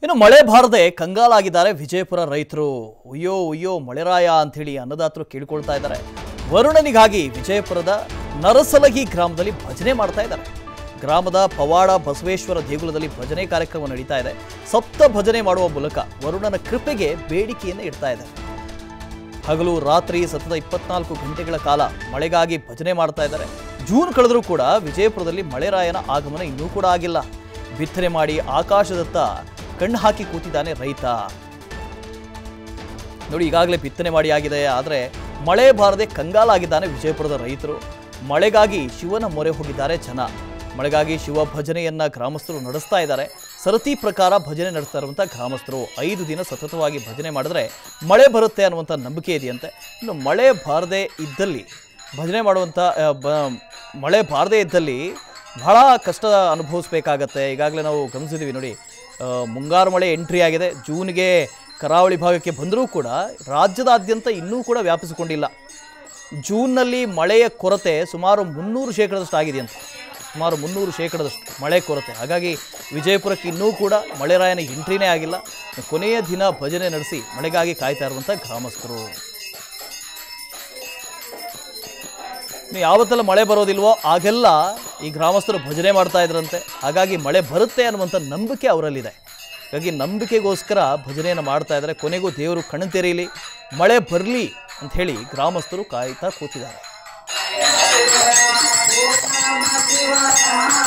ಇನ್ನು ಮಳೆ ಬಾರದೆ ಕಂಗಾಲಾಗಿದ್ದಾರೆ ವಿಜಯಪುರ ರೈತರು ಅಯ್ಯೋ ಅಯ್ಯೋ ಮಳೆರಾಯ ಅಂಥೇಳಿ ಅನ್ನದಾತರು ಕೇಳ್ಕೊಳ್ತಾ ಇದ್ದಾರೆ ವರುಣನಿಗಾಗಿ ವಿಜಯಪುರದ ನರಸಲಗಿ ಗ್ರಾಮದಲ್ಲಿ ಭಜನೆ ಮಾಡ್ತಾ ಇದ್ದಾರೆ ಗ್ರಾಮದ ಪವಾಡ ಬಸವೇಶ್ವರ ದೇಗುಲದಲ್ಲಿ ಭಜನೆ ಕಾರ್ಯಕ್ರಮ ನಡೀತಾ ಇದೆ ಸಪ್ತ ಭಜನೆ ಮಾಡುವ ಮೂಲಕ ವರುಣನ ಕೃಪೆಗೆ ಬೇಡಿಕೆಯನ್ನು ಇಡ್ತಾ ಇದೆ ಹಗಲು ರಾತ್ರಿ ಸತತ ಇಪ್ಪತ್ನಾಲ್ಕು ಗಂಟೆಗಳ ಕಾಲ ಮಳೆಗಾಗಿ ಭಜನೆ ಮಾಡ್ತಾ ಇದ್ದಾರೆ ಜೂನ್ ಕಳೆದರೂ ಕೂಡ ವಿಜಯಪುರದಲ್ಲಿ ಮಳೆರಾಯನ ಆಗಮನ ಇನ್ನೂ ಕೂಡ ಆಗಿಲ್ಲ ಬಿತ್ತನೆ ಮಾಡಿ ಆಕಾಶದತ್ತ ಕಣ್ಣು ಹಾಕಿ ಕೂತಿದ್ದಾನೆ ರೈತ ನೋಡಿ ಈಗಾಗಲೇ ಬಿತ್ತನೆ ಮಾಡಿ ಆಗಿದೆ ಆದರೆ ಮಳೆ ಬಾರದೆ ಕಂಗಾಲಾಗಿದ್ದಾನೆ ವಿಜಯಪುರದ ರೈತರು ಮಳೆಗಾಗಿ ಶಿವನ ಮೊರೆ ಹೋಗಿದ್ದಾರೆ ಜನ ಮಳೆಗಾಗಿ ಶಿವ ಭಜನೆಯನ್ನ ಗ್ರಾಮಸ್ಥರು ನಡೆಸ್ತಾ ಇದ್ದಾರೆ ಸರತಿ ಪ್ರಕಾರ ಭಜನೆ ನಡೆಸ್ತಾ ಇರುವಂಥ ಗ್ರಾಮಸ್ಥರು ಐದು ದಿನ ಸತತವಾಗಿ ಭಜನೆ ಮಾಡಿದ್ರೆ ಮಳೆ ಬರುತ್ತೆ ಅನ್ನುವಂಥ ನಂಬಿಕೆ ಇದೆಯಂತೆ ಇನ್ನು ಮಳೆ ಬಾರದೆ ಇದ್ದಲ್ಲಿ ಭಜನೆ ಮಾಡುವಂಥ ಆ, ಬ ಮಳೆ ಬಾರದೇ ಇದ್ದಲ್ಲಿ ಬಹಳ ಕಷ್ಟ ಅನುಭವಿಸ್ಬೇಕಾಗತ್ತೆ ಈಗಾಗಲೇ ನಾವು ಗಮನಿಸಿದ್ದೀವಿ ನೋಡಿ ಆ, ಮುಂಗಾರು ಮಳೆ ಎಂಟ್ರಿ ಆಗಿದೆ ಜೂನ್ಗೆ ಕರಾವಳಿ ಭಾಗಕ್ಕೆ ಬಂದರೂ ಕೂಡ ರಾಜ್ಯದಾದ್ಯಂತ ಇನ್ನೂ ಕೂಡ ವ್ಯಾಪಿಸಿಕೊಂಡಿಲ್ಲ ಜೂನ್ನಲ್ಲಿ ಮಳೆಯ ಕೊರತೆ ಸುಮಾರು ಮುನ್ನೂರು ಶೇಕಡದಷ್ಟು ಆಗಿದೆ ಅಂತ ಸುಮಾರು ಮುನ್ನೂರು ಶೇಕಡದಷ್ಟು ಮಳೆ ಕೊರತೆ ಹಾಗಾಗಿ ವಿಜಯಪುರಕ್ಕೆ ಇನ್ನೂ ಕೂಡ ಮಳೆರಾಯನ ಎಂಟ್ರಿನೇ ಆಗಿಲ್ಲ ಕೊನೆಯ ದಿನ ಭಜನೆ ನಡೆಸಿ ಮಳೆಗಾಗಿ ಕಾಯ್ತಾ ಇರುವಂಥ ಗ್ರಾಮಸ್ಥರು ಇನ್ನು ಯಾವತ್ತೆಲ್ಲ ಮಳೆ ಬರೋದಿಲ್ವೋ ಆಗೆಲ್ಲ ಈ ಗ್ರಾಮಸ್ಥರು ಭಜನೆ ಮಾಡ್ತಾ ಇದ್ರಂತೆ ಹಾಗಾಗಿ ಮಳೆ ಬರುತ್ತೆ ಅನ್ನುವಂಥ ನಂಬಿಕೆ ಅವರಲ್ಲಿದೆ ಹಾಗಾಗಿ ನಂಬಿಕೆಗೋಸ್ಕರ ಭಜನೆಯನ್ನು ಮಾಡ್ತಾ ಇದ್ದಾರೆ ಕೊನೆಗೂ ದೇವರು ಕಣ್ಣು ತೆರೀಲಿ ಮಳೆ ಬರಲಿ ಅಂತ ಹೇಳಿ ಗ್ರಾಮಸ್ಥರು ಕಾಯ್ತಾ ಕೂತಿದ್ದಾರೆ ಓಂ ನಮಃ ಶಿವಾಯ